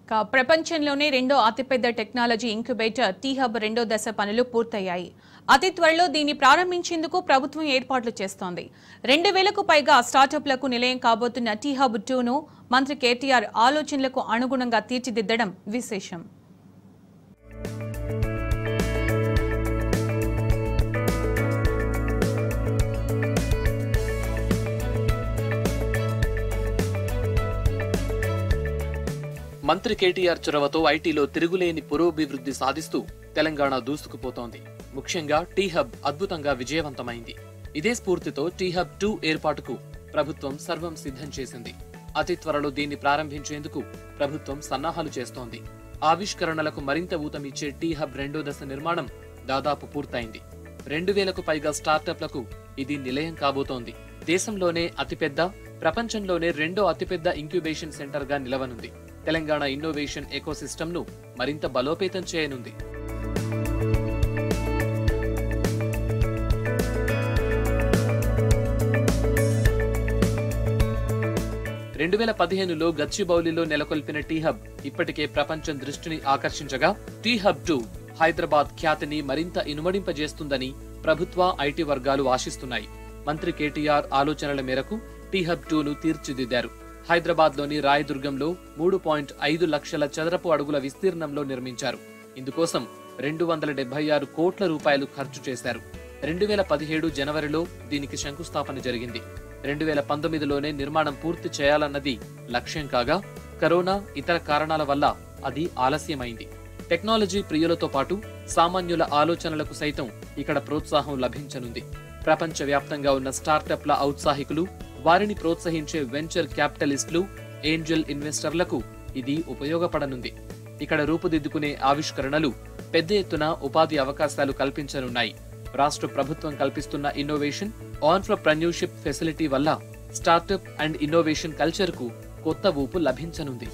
కా- ప్రపంచంలోనే రెండో అతిపెద్ద టెక్నాలజీ ఇంక్యుబేటర్ టీ హబ్ రెండో దశ పనులు పూర్తయ్యాయి అతి త్వరలో దీన్ని ప్రారంభించేందుకు ప్రభుత్వం ఏర్పాట్లు చేస్తోంది రెండు వేలకు పైగా స్టార్టప్లకు నిలయం కాబోతున్న టీ హబ్ టూను మంత్రి కేటీఆర్ ఆలోచనలకు అనుగుణంగా తీర్చిదిద్దడం విశేషం మంత్రి కేటీఆర్ చొరవతో ఐటీలో తిరుగులేని పురోభివృద్ధి సాధిస్తూ తెలంగాణ దూసుకుపోతోంది ముఖ్యంగా టీ హబ్ అద్భుతంగా విజయవంతమైంది ఇదే స్ఫూర్తితో టీ హబ్ టూ ఏర్పాటుకు ప్రభుత్వం సర్వం సిద్ధం చేసింది అతి త్వరలో దీన్ని ప్రారంభించేందుకు ప్రభుత్వం సన్నాహాలు చేస్తోంది ఆవిష్కరణలకు మరింత ఊతమిచ్చే టీ హబ్ రెండో దశ నిర్మాణం దాదాపు పూర్తయింది రెండు వేలకు పైగా స్టార్టప్లకు ఇది నిలయం కాబోతోంది దేశంలోనే అతిపెద్ద ప్రపంచంలోనే రెండో అతిపెద్ద ఇంక్యుబేషన్ సెంటర్ గా నిలవనుంది తెలంగాణ ఇన్నోవేషన్ ఎకోసిస్టమ్ ను మరింత బలోపేతం చేయనుంది రెండు వేల పదిహేనులో గచ్చిబౌలిలో నెలకొల్పిన టీ హబ్ ఇప్పటికే ప్రపంచం దృష్టిని ఆకర్షించగా టీ హబ్ టూ హైదరాబాద్ ఖ్యాతిని మరింత ఇనుమడింపజేస్తుందని ప్రభుత్వ ఐటీ వర్గాలు ఆశిస్తున్నాయి మంత్రి కేటీఆర్ ఆలోచనల మేరకు టీ హబ్ టూను తీర్చిదిద్దారు హైదరాబాద్ లోని రాయదుర్గంలో మూడు పాయింట్ ఐదు లక్షల చదరపు అడుగుల విస్తీర్ణంలో నిర్మించారు ఇందుకోసం రెండు వందల డెబ్బై ఆరు కోట్ల రూపాయలు ఖర్చు చేశారు రెండు వేల పదిహేడు జనవరిలో దీనికి శంకుస్థాపన జరిగింది రెండు వేల పంతొమ్మిదిలోనే నిర్మాణం పూర్తి చేయాలన్నది లక్ష్యం కాగా కరోనా ఇతర కారణాల వల్ల అది ఆలస్యమైంది టెక్నాలజీ ప్రియులతో పాటు సామాన్యుల ఆలోచనలకు సైతం ఇక్కడ ప్రోత్సాహం లభించనుంది ప్రపంచ వ్యాప్తంగా ఉన్న స్టార్టప్ల ఔత్సాహికులు వారిని ప్రోత్సహించే వెంచర్ క్యాపిటలిస్టులు ఏంజల్ ఇన్వెస్టర్లకు ఇది ఉపయోగపడనుంది ఇక్కడ రూపుదిద్దుకునే ఆవిష్కరణలు పెద్ద ఎత్తున ఉపాధి అవకాశాలు కల్పించనున్నాయి రాష్ట్ర ప్రభుత్వం కల్పిస్తున్న ఇన్నోవేషన్ ఆంట్రప్రెన్యూర్షిప్ ఫెసిలిటీ వల్ల స్టార్టప్ అండ్ ఇన్నోవేషన్ కల్చర్ కు కొత్త ఊపు లభించనుంది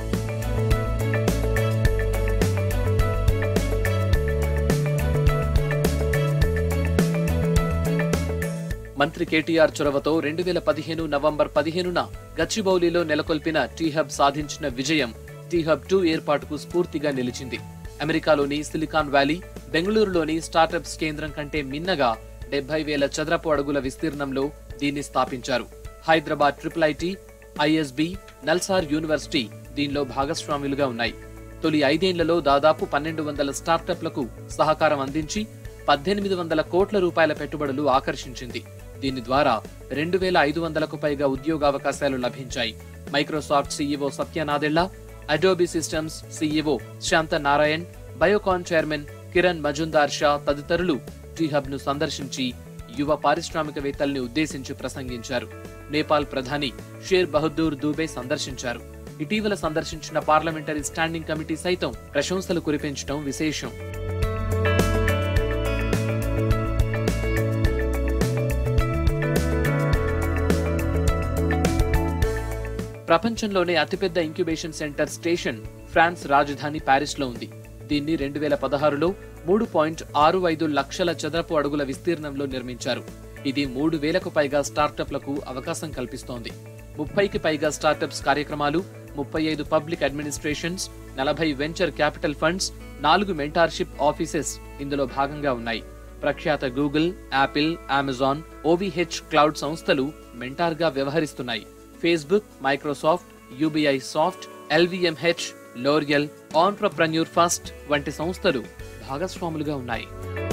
మంత్రి కేటీఆర్ చొరవతో రెండు వేల పదిహేను నవంబర్ పదిహేనున గచ్చిబౌలిలో నెలకొల్పిన టీ హబ్ సాధించిన విజయం టీ హబ్ టూ ఏర్పాటుకు స్ఫూర్తిగా నిలిచింది అమెరికాలోని సిలికాన్ వ్యాలీ బెంగళూరులోని స్టార్టప్స్ కేంద్రం కంటే మిన్నగా డెబ్బై వేల చదరపు అడుగుల విస్తీర్ణంలో దీన్ని స్థాపించారు Hyderabad triple IT ISB NALSAR university దీనిలో భాగస్వాములుగా ఉన్నాయి తొలి ఐదేళ్లలో దాదాపు పన్నెండు వందల స్టార్టప్లకు సహకారం అందించి పద్దెనిమిది వందల కోట్ల రూపాయల పెట్టుబడులు ఆకర్షించింది దీని ద్వారా రెండు వేల ఐదు వందలకు పైగా ఉద్యోగావకాశాలు లభించాయి Microsoft CEO Satya Nadella Adobe systems CEO Shanta Narayan Biocon chairman Kiran Mazumdar Shaw తదితరులు టీ హబ్ ను సందర్శించి యువ పారిశ్రామికవేత్తల్ని ఉద్దేశించి ప్రసంగించారు నేపాల్ ప్రధాని షేర్ బహదూర్ దూబే సందర్శించారు ఇటీవల సందర్శించిన పార్లమెంటరీ స్టాండింగ్ కమిటీ సైతం ప్రశంసలు కురిపించడం విశేషం ప్రపంచంలోనే అతిపెద్ద ఇంక్యుబేషన్ సెంటర్ స్టేషన్ ఫ్రాన్స్ రాజధాని ప్యారిస్ లో ఉంది దీన్ని రెండు వేల పదహారులో మూడు పాయింట్ ఆరు ఐదు లక్షల చదరపు అడుగుల విస్తీర్ణంలో నిర్మించారు ఇది మూడు వేలకు పైగా స్టార్టప్లకు అవకాశం కల్పిస్తోంది ముప్పైకి పైగా స్టార్టప్స్ కార్యక్రమాలు ముప్పై ఐదు పబ్లిక్ అడ్మినిస్ట్రేషన్స్ నలభై వెంచర్ క్యాపిటల్ ఫండ్స్ నాలుగు మెంటార్షిప్ ఆఫీసెస్ ఇందులో భాగంగా ఉన్నాయి ప్రఖ్యాత Google Apple Amazon OVH cloud సంస్థలు మెంటార్గా వ్యవహరిస్తున్నాయి Facebook Microsoft Ubisoft LVMH L'Oreal entrepreneur first వంటి సంస్థలు భాగస్వాములుగా ఉన్నాయి